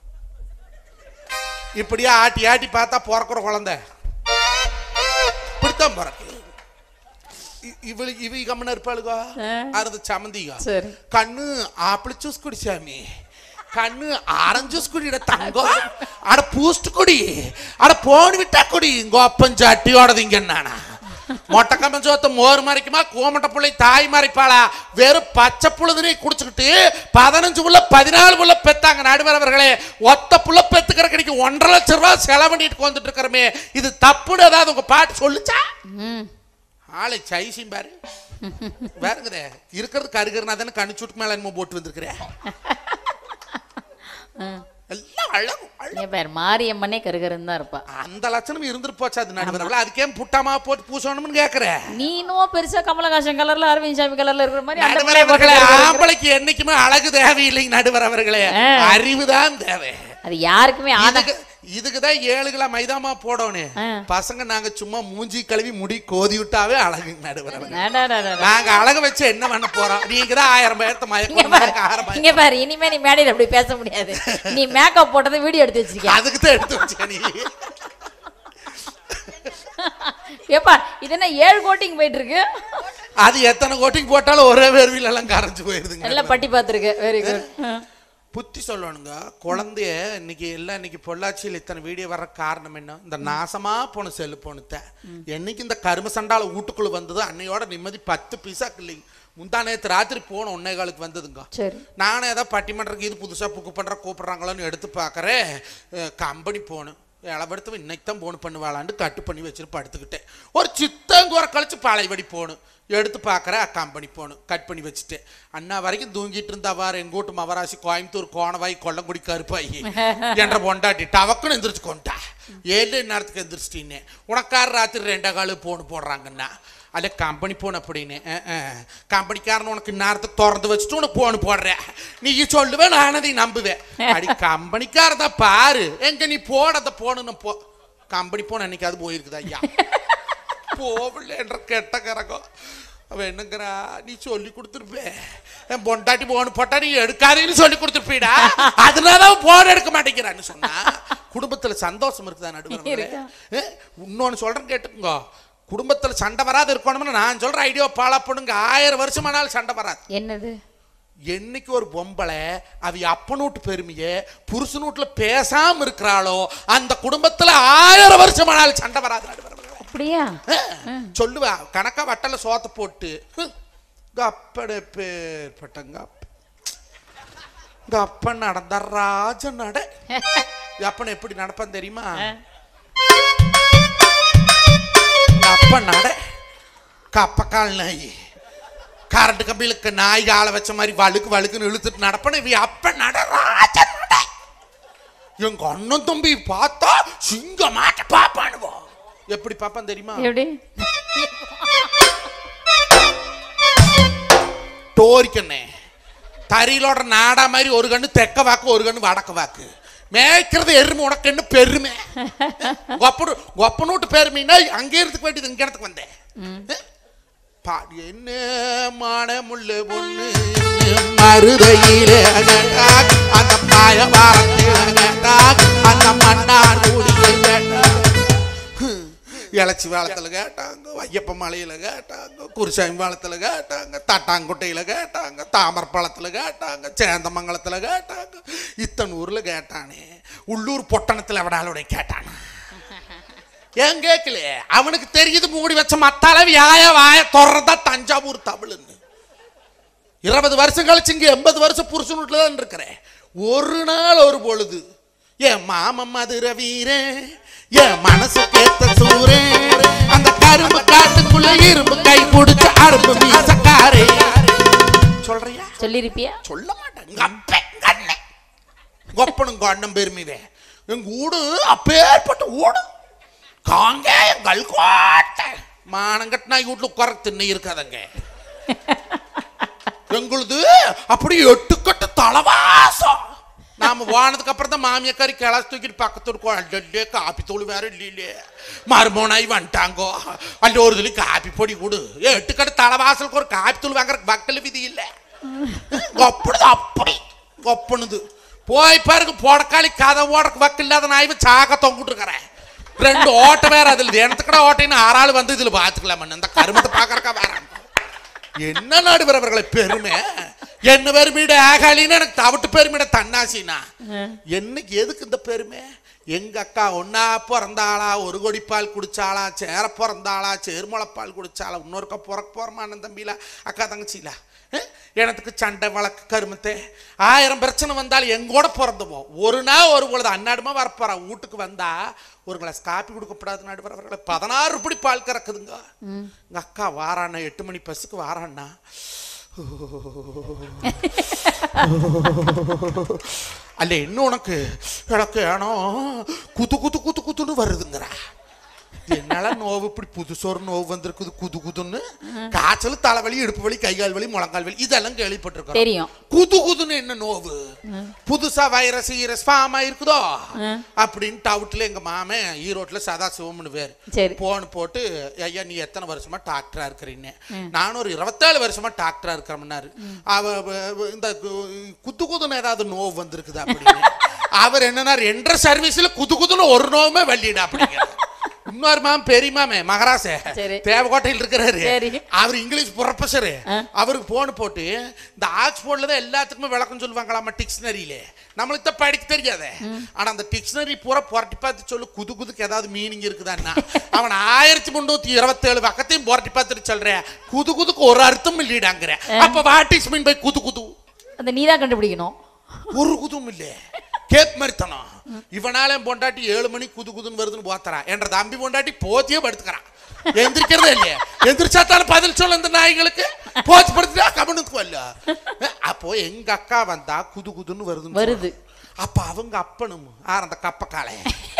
S1: இப்படியே ஆட்டி ஆட்டி பார்த்தா பிறக்கிற குழந்தை இப்படித்தான் பிறக்கு இ- இவளு இவ கம்மன இருப்பாளுகோ
S2: ஆ.
S1: அது சமந்திகோ
S2: சரி
S1: கண்ணு ஆப்பிள் ஜூஸ் குடி சாமி கண்ணு ஆரஞ்சு ஜூஸ் குடிட தங்கம் அட பூஸ்ட் குடி அட போன் விட்டா குடி இங்க அப்பன் சட்டியோடது நானா மொட்டை கம்மன் சோத்த மோர் மறைக்குமா கோமட்ட புள்ளை தாய் மறைப்பாளா வெறும் பச்சை புழுதுனே குடிச்சுக்கிட்டு பதினஞ்சு புள்ள பதினாலு புள்ள பெத்தாங்க நடுவர் அவர்களே ஒத்த புள்ள பெத்துக்கிற கிடைக்கு ஒன்றரை லட்சம் ரூபாய் செலவு பண்ணிட்டு வந்துட்டு இருக்கிறமே இது தப்புன்னு ஏதாவது உங்க பாட்டு சொல்லுச்சா
S2: ம்
S1: ஆளை சைசியும் பாரு வேறுங்கதே இருக்கிறது கருகருனா தானே கணிச்சுட்டு மேல என்னமோ போட்டு வந்திருக்கிறேன் எல்லாம் அழகு அழகு.
S2: இங்க பேர் மாரியம்மனே கருகருன்னு தான் இருப்பா
S1: அந்த லட்சணம் இருந்துட்டு போச்சு அது நடுவர் அதுக்கே புட்டாமா போட்டு பூசணும்னு கேக்குறேன்
S2: நீ இன்னும் பெருசா கமலஹாசன் கலர்ல அரவிந்த் சாமி கலர்ல இருக்கிற மாதிரி அந்த
S1: நடுவர்
S2: பிள்ளைய போட்டு
S1: அவர்களே
S2: கருகரு.
S1: ஆம்பளைக்கு என்னைக்குமே அழகு தேவையில்லைங்க நடுவர் அவர்களே
S2: ஆ.
S1: அறிவுதான் தேவை
S2: அது யாருக்குமே ஆனா
S1: இதுக்கு இதுக்குதான் ஏழு கிலோ மைதாமா போடணும்
S2: ஆ.
S1: பசங்க நாங்க சும்மா மூஞ்சி கழுவி முடி கோதி விட்டாவே அழகு நடுவர் அவர்களே.
S2: அடடடடட.
S1: நாங்க அழகு வச்சு என்ன பண்ண போறோம் நீங்க தான் ஆயிரம் பேர்த்த
S2: இங்க
S1: மயக்கம்
S2: பாரு
S1: நாங்க ஆயிரம்
S2: இங்க பாரு இனிமே நீ மேடையில் அப்படி பேச முடியாது நீ மேக்கப் போட்டதை வீடியோ எடுத்து வச்சிருக்கியா
S1: அதுக்கு தான் எடுத்து வச்சேன் நீ
S2: ஏப்பா இது என்ன ஏழு கோட்டிங் போயிட்டு இருக்கு
S1: அது எத்தனை கோட்டிங் போட்டாலும் ஒரே வேர்வில எல்லாம் கரைஞ்சு போயிருதுங்க
S2: எல்லாம் பட்டி பார்த்துருக்கு வெரி குட்
S1: புத்தி சொல்லணுங்க குழந்தைய இன்னைக்கு எல்லாம் இன்னைக்கு பொள்ளாச்சியில் இத்தனை வீடியோ வர காரணம் என்ன இந்த நாசமா போன செல்லு போனத்த என்னைக்கு இந்த கரும சண்டால வீட்டுக்குள்ள வந்தது அன்னையோட நிம்மதி பத்து பைசா இல்லைங்க முந்தா நேத்து ராத்திரி போன ஒன்னே காலுக்கு வந்ததுங்க
S2: சரி
S1: நானே ஏதோ பட்டிமன்றக்கு இது புதுசாக புக்கு பண்ணுற கூப்பிட்றாங்களோன்னு எடுத்து பார்க்குறேன் கம்பெனி போகணும் இளவெடுத்து இன்னைக்கு தான் போன் பண்ணுவாளான்னு கட்டு பண்ணி வச்சுட்டு படுத்துக்கிட்டேன் ஒரு சித்தங்குற கழிச்சு பாளையபடி போகணும் எடுத்து பார்க்குறேன் கம்பெனி போகணும் கட் பண்ணி வச்சுட்டேன் அண்ணா வரைக்கும் தூங்கிட்டு இருந்தவார் எங்கூட்டு மவராசி கோயம்புத்தூர் கோணவாய் கொல்லங்குடி கருப்பாயி என்ற பொண்டாட்டி டவக்குன்னு எந்திரிச்சு கொண்டா ஏழு நேரத்துக்கு எந்திரிச்சிட்டீன்னு உனக்கார ராத்திரி ரெண்டா காலு போன் போடுறாங்கண்ணா அல்ல கம்பெனி போன் அப்படின்னு அஹ், அஹ். கம்பெனிக்காரன் உனக்கு நேரத்தை திறந்து வச்சுட்டு உனக்கு போன் போடுறேன் நீ சொல்லுவேன் நான் அதை நம்புவேன் அடி கம்பெனிக்காரதா பாரு எங்க நீ போடாத போனு போ கம்பெனி போன் அன்னைக்காவது போயிருக்குதா ஐயா போகலன்ற கெட்ட கரகம் அவன் என்னங்கிறா நீ சொல்லி கொடுத்துருப்பே என் பொண்டாட்டி போன் போட்டா நீ எடுக்காதேன்னு சொல்லி கொடுத்துருப்பீடா அதனாலதான் போன் எடுக்க மாட்டேங்கிறான்னு சொன்னா குடும்பத்துல சந்தோஷம் இருக்குதா நடுவர்
S2: இருக்கா.
S1: இன்னொன்னு சொல்றேன் கேட்டுக்கோங்க குடும்பத்துல சண்டை வராது இருக்கணும்னு நான் சொல்ற ஐடியா ஃபாலோ பண்ணுங்க ஆயிரம் வருஷமானாலும் சண்டை வராது
S2: என்னது
S1: என்னைக்கு ஒரு பொம்பளை அவ அப்பனூட்டு பெருமைய புருஷனூட்டுல பேசாம இருக்கிறாளோ அந்த குடும்பத்துல ஆயிரம் வருஷம் ஆனாலும் சண்டை வராது நடுவர்களே.
S2: அப்படியா
S1: அஹ், சொல்லுவா கணக்கா வட்டல சோத்த போட்டு ஹம், கப்பட பேர் பட்டங்க அப்பன் நடந்த ராஜ நட அப்பன் எப்படி நடப்பான் தெரியுமா அப்பன் நட கப்பக்கால் நாய் கரண்ட் கம்பிகளுக்கு நாய் காலை வச்ச மாதிரி வழுக்கு வழுக்குன்னு இழுத்துட்டு நடப்பன இவ அப்ப நட ராஜ நட எங்க அண்ணன் தம்பி பார்த்தா சிங்கமாட்ட பாப்பானுவோ எப்படி பாப்பான் தெரியுமா
S2: எப்படி
S1: டோரிக்கண்ணே தறியிலோட நாடா மாதிரி ஒரு கண்ணு தெக்க வாக்கு ஒரு கண்ணு வடக்கு வாக்கு மேய்க்கிறது எருமை உனக்கு என்ன பெருமை கொப்பனு கொப்பனூட்டு பெருமைன்னா அங்கே இருந்துக்க வேண்டியது இங்க இடத்துக்கு வந்தேன் பாடி என்ன மான முள்ளு பொண்ணு மருதையிலே அகட்டாக், அந்த பாய வாரத்தில் அகட்டாக், அந்த மன்னார் கூடியில் கேட்டாக். இளச்சி வாழத்தில் கேட்டாங்க ஐயப்ப மலையில் கேட்டாங்க குருசாமி வாழத்தில் கேட்டாங்க தட்டாங்குட்டையில் கேட்டாங்க தாமரப்பழத்தில் கேட்டாங்க சேந்தமங்கலத்தில் கேட்டாங்க இத்தனை ஊரில் கேட்டானே உள்ளூர் பொட்டணத்தில் எவனாலுடைய கேட்டானா ஏன் கேட்கல அவனுக்கு தெரியுது மூடி வச்ச மத்தால வியாய வாய தொடர்றதா தஞ்சாவூர் தமிழ்னு இருபது வருஷம் கழிச்சு இங்க எண்பது வருஷம் புருஷன் வீட்டுல தான் இருக்கிறேன் ஒரு நாள் ஒரு பொழுது என் மாமன் மதுர வீரன் என் மனசு கேத்த சூரன் அந்த கரும்பு காட்டுக்குள்ள இரும்பு கை பிடிச்ச அரும்பு மீசக்காரே சொல்றியா
S2: சொல்லிருப்பியா
S1: சொல்ல மாட்டேன் எங்க அப்பன் எங்க அண்ணன் கொப்பனும் கொண்டம் பெருமிவே எங்க ஊடு அப்பேற்பட்ட ஊடு காங்கேயங்கள் கோட்டை மானங்கட்டினா வீட்டுல உட்கார திண்ணை இருக்காதங்க எங்களுது அப்படி எட்டுக்கட்டு தலவாசம் நாம போனதுக்கு அப்புறம் தான் மாமியக்காரி கிளாஸ் தூக்கிட்டு பக்கத்து இருக்கோம் அடே காப்பி தூள் வேற இல்லையே மருமோனாய் வந்துட்டாங்கோ அல்ல ஒரு துளி காப்பி பொடி கொடு எட்டுக்கட்டு தலவாசலுக்கு ஒரு காப்பி தூள் வாங்குற பக்கல் விதி இல்லை கொப்படுது அப்படி கொப்பனுது போய் பாருங்க போடக்காளி கதை ஓடக்கு வக்கு இல்லாத நாய் சாக தொங்கிட்டு இருக்கிறேன் ரெண்டு ஓட்ட வேற அதுல எனத்துக்கட ஓட்டைன்னு ஆறாள் வந்து இதுல பாத்துக்கலாம் இந்த கருமத்தை பாக்குறக்கா வேற என்ன நடுவர் அவர்களை பெருமை என்ன பெருமையிட ஆகாலின்னு எனக்கு தவிட்டு பெருமையிட தன்னாசினா என்னைக்கு எதுக்கு இந்த பெருமை எங்க அக்கா ஒன்னா பிறந்தாளா ஒரு கொடி பால் குடிச்சாளா சேர பிறந்தாளா சேர்முளைப்பால் குடிச்சாளா இன்னொருக்கா பிறக்க போறமா அண்ணன் தம்பிலா அக்கா தங்கச்சிலா அஹ், எனத்துக்கு சண்டை வழக்கு கருமத்தை ஆயிரம் பிரச்சனை வந்தாலும் எங்கூட பிறந்துவோம் ஒரு நாள் ஒரு பொழுது அன்னாடுமா வரப்போறா வீட்டுக்கு வந்தா ஒரு கிளாஸ் காப்பி கொடுக்கப்படாது நடுவர் அவர்களை பதினாறு படி பால் கறக்குதுங்க எங்க அக்கா வாராண்ணா எட்டு மணி பஸ்ஸுக்கு வாராண்ணா அல்ல என்ன உனக்கு எனக்கு ஏனோ குத்து குத்து குத்து குத்துன்னு வருதுங்கிறா என்னால நோவு இப்படி புதுசோறு நோவு வந்திருக்குது குது குதுன்னு காய்ச்சல் தலைவலி இடுப்பு வலி கை கால் வலி முழங்கால் வலி இதெல்லாம் கேள்விப்பட்டிருக்கோம்
S2: தெரியும்
S1: குது குதுன்னு என்ன நோவு புதுசா வைரஸ் ஈரஸ் ஃபார்ம் ஆயிருக்குதோ அப்படின்னு டவுட்ல எங்க மாமன் ஈரோட்ல சதா சிவம்னு பேர்
S2: சரி
S1: போன் போட்டு ஐயா நீ எத்தனை வருஷமா டாக்டரா இருக்கிறீன்னு நானும் ஒரு இருபத்தேழு வருஷமா டாக்டரா இருக்கிறோம்னாரு அவ அவ- இந்த கு- குத்து குதுன்னு ஏதாவது நோவு வந்திருக்குது அப்படின்னு அவர் என்னன்னா ரெண்டரை சர்வீஸ்ல குது குதுன்னு ஒரு நோவுமே வெள்ளிடா அப்படிங்கிற இன்னொரு மாம் பெரிய மாமே மகராசே
S2: சரி.
S1: தேவக்கோட்டையில் இருக்கிறாரு
S2: சரி.
S1: அவர் இங்கிலீஷ் ப்ரொஃபஸர் அவருக்கு போன் போட்டு இந்த ஆக்ஸ்போர்ட்ல தான் எல்லாத்துக்குமே விளக்கம் சொல்லுவாங்களாமா டிக்ஷனரியில நம்மளுக்கு தான் படிக்க தெரியாதே ஆனா அந்த டிக்ஷனரி பூரா புரட்டி பார்த்து சொல்லு குது குதுக்கு ஏதாவது மீனிங் இருக்குதான்னா அவன் ஆயிரத்தி முன்னூத்தி இருபத்தேழு பக்கத்தையும் புரட்டி பார்த்துட்டு சொல்றேன் குது குதுக்கு ஒரு அர்த்தம் இல்லைடாங்கிற அப்ப வாட் இஸ் மீன் பை குது குது
S2: அந்த நீதான் கண்டுபிடிக்கணும்
S1: ஒரு குதும் இல்ல கேப் மரித்தனம் இவனால என் பொண்டாட்டி ஏழு மணி குது குதுன்னு வருதுன்னு போத்துறான் என்ற தம்பி பொண்டாட்டி போத்தியே படுத்துக்கிறான் எந்திரிக்கிறதே இல்லையே எந்திரிச்சா தானே பதில் சொல்ல இந்த நாய்களுக்கு போச்சு படுத்துட்டா கவனத்துக்கு வரல அப்போ எங்க அக்கா வந்தா குது குதுன்னு வருதுன்னு
S2: வருது
S1: சொல்றான். அப்ப அவங்க அப்பனும் ஆர் அந்த கப்பக்காலே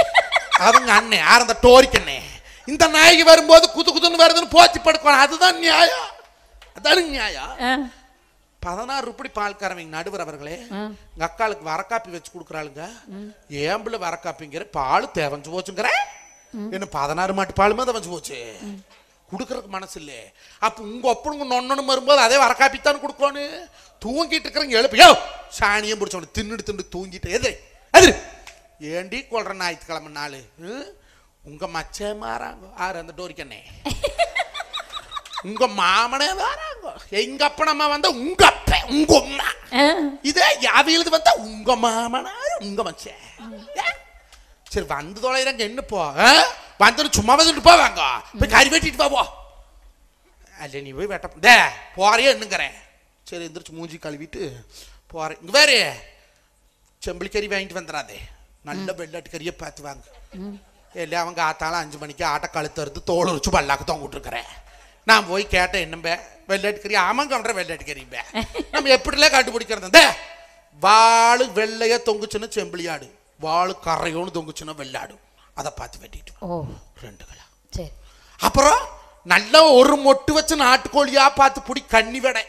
S1: அவங்க அண்ணே ஆர் அந்த டோரிக்கண்ணே இந்த நாய்க்கு வரும்போது குது குதுன்னு வருதுன்னு போத்தி படுக்கணும் அதுதான் நியாயம் அதானு நியாயம்
S2: ஆ,
S1: பதினாறு ரூபாய் பால்காரவங்க நடுவர் அவர்களே எங்க அக்காளுக்கு வரக்காப்பி வச்சு கொடுக்குறாளுங்க ஏம்புல வரக்காப்பிங்கிற பால் தேவஞ்சு போச்சுங்கிற என்ன பதினாறு மாட்டு பாலுமே தேவஞ்சு போச்சு கொடுக்கறதுக்கு மனசு இல்ல அப்ப உங்க ஒப்பனுங்க நொண்ணனு வரும்போது அதே வரக்காப்பி தான் கொடுக்கணும் தூங்கிட்டு இருக்கிறவங்க எழுப்பு யோ சாணியம் பிடிச்சவனு தின்னுட்டு தின்னு தூங்கிட்டு எதிரி எதிரி ஏண்டி கொள்ற ஞாயிற்றுக்கிழமை நாள் ம்? உங்க மச்சே மாறாங்க ஆறு அந்த டோரிக்கண்ணே உங்க மாமனே வராங்க எங்க அப்பனம்மா வந்தா உங்க அப்ப அப்ப உங்க அம்மா
S2: ஆ,
S1: இதே அவியலுது வந்தா உங்க மாமனார் உங்க மச்சன் ஏ? சரி வந்து தொலைறாங்க என்ன போ ஆ? வந்துட்டு சும்மா வந்துட்டு போவாங்க போய் கறி வெட்டிட்டு வா போ அல்ல நீ போய் வெட்ட டே போறியே என்னங்கிறேன் சரி எந்திரிச்சு மூஞ்சி கழுவிட்டு போறேன் இங்க வேறு செம்பிளி கறி வாங்கிட்டு வந்துடாதே நல்ல வெள்ளாட்டு கறியை பார்த்து வாங்க இல்லை அவங்க ஆத்தாலும் அஞ்சு மணிக்கு ஆட்டை கழுத்து அறுத்து தோல் உரிச்சு பல்லாக்கு தொங்கிட்டுருக்கிறேன் நான் போய் கேட்டேன் என்னம்பே வெள்ளாட்டு கறி ஆமாங்க கவுண்டர் வெள்ளாட்டு கறிம்பே நம்ம எப்படிலாம் கண்டுபிடிக்கிறது டே வாழு வெள்ளைய தொங்குச்சுன்னா செம்பிளியாடு வாழு கரையோன்னு தொங்குச்சுன்னா வெள்ளாடு அதை பார்த்து வெட்டிட்டு வா.
S2: ஓ
S1: ரெண்டு கிலோ
S2: சரி
S1: அப்புறம் நல்ல ஒரு மொட்டு வச்சு நாட்டுக்கோழியா பார்த்து புடி கன்னி வெடை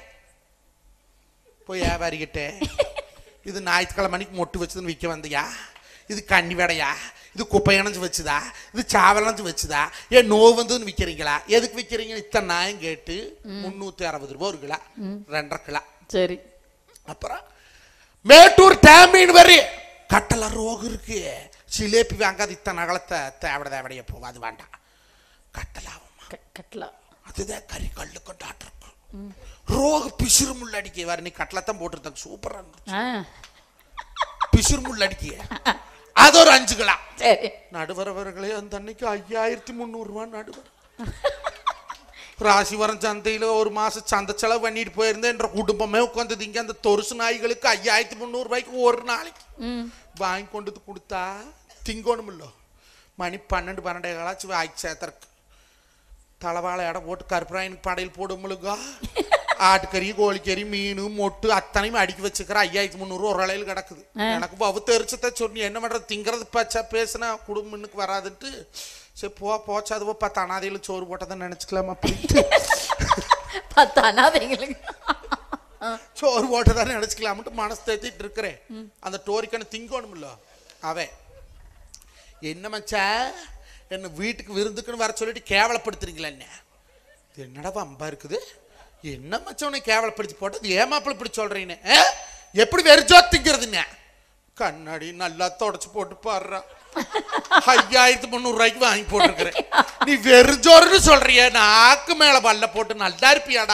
S1: போய் வியாபாரிகிட்ட இது ஞாயிற்றுக்கிழமை மணிக்கு மொட்டு வச்சதுன்னு விற்க வந்தியா இது கன்னி வெடையா இது குப்பையணைஞ்சு வச்சுதா இது சாவலஞ்சு வச்சுதா ஏன் நோவு வந்ததுன்னு விற்கிறீங்களா எதுக்கு விற்கிறீங்க இத்தனை நாயம் கேட்டு முந்நூற்றி அறுபது ரூபா ஒரு கிலோ ரெண்டரை கிலோ
S2: சரி
S1: அப்புறம் மேட்டூர் டேமீன் வரி கட்டல ரோகு இருக்கு சிலேபி வாங்காது இத்தனை அகலத்தை தேவட தேவடைய போகும் அது வேண்டாம் கட்டலாகுமா
S2: க- கட்டலாம்
S1: அதுதான் கறி கல்லு கொண்டாட்டு இருக்கு ரோகு பிசிறு முள் அடிக்க வேற நீ கட்டலத்தான் போட்டிருந்தாங்க சூப்பரா இருந்துச்சு
S2: ஆ
S1: பிசிறு முள் அடிக்க அது ஒரு அஞ்சு கிலோ
S2: சரி
S1: நடுவரவர்களே அந்த அன்னைக்கு ஐயாயிரத்தி முந்நூறுரூவா நடுவர் ராசிவரம் சந்தையில் ஒரு மாசம் சந்தை செலவு பண்ணிட்டு போயிருந்தேன் என்ற குடும்பமே உட்காந்தது இங்க அந்த தொருசு நாய்களுக்கு ஐயாயிரத்தி முந்நூறு ரூபாய்க்கு ஒரு நாளைக்கு
S2: ம்
S1: வாங்கி கொண்டு வந்து கொடுத்தா திங்கணுமில்ல மணி பன்னெண்டு பன்னெண்டே காலாச்சு வாய்க்கு சேர்த்தருக்கு தலைவாழை எடை போட்டு கருப்பராயனுக்கு படையில் போடுமுழுகா ஆட்டுக்கறி கோழிக்கறி மீன் மொட்டு அத்தனையும் அடுக்கி வச்சுக்கிற ஐயாயிரத்தி முந்நூறு ஒரு இலையில் கிடக்குது எனக்கு பவு தெரிச்சத சொன்னி என்ன பண்றது திங்கிறது பச்சா பேசினா குடும்பனுக்கு வராதுன்ட்டு சரி போ போச்சு அதுவோ பத்து அனாதையில் சோறு போட்டதை நினச்சிக்கலாம் அப்படின்ட்டு
S2: பத்து அனாதைங்களுக்கு
S1: சோறு போட்டதை நினச்சிக்கலாம்ட்டு மனசு தேத்திட்டு இருக்கிறேன் அந்த டோரிக்கனை திங்கணும்ல அவன் என்ன மச்சா என்ன வீட்டுக்கு விருந்துக்குன்னு வர சொல்லிட்டு கேவலப்படுத்துறீங்களா என்ன இது என்னடா வம்பா இருக்குது என்ன மச்சான் உன்னை கேவலப்படுத்தி போட்டது ஏமாப்பிள்ள இப்படி சொல்றீன்னு ஆ? எப்படி வெறிச்சோ திங்கிறதுங்க கண்ணாடி நல்லா தொடச்சு போட்டு பாடுறா ஐயாயிரத்து முந்நூறு ரூபாய்க்கு வாங்கி போட்டிருக்கிறேன் நீ வெறிஞ்சோறுன்னு சொல்றிய நாக்கு மேல பல்ல போட்டு நல்லா இருப்பியாடா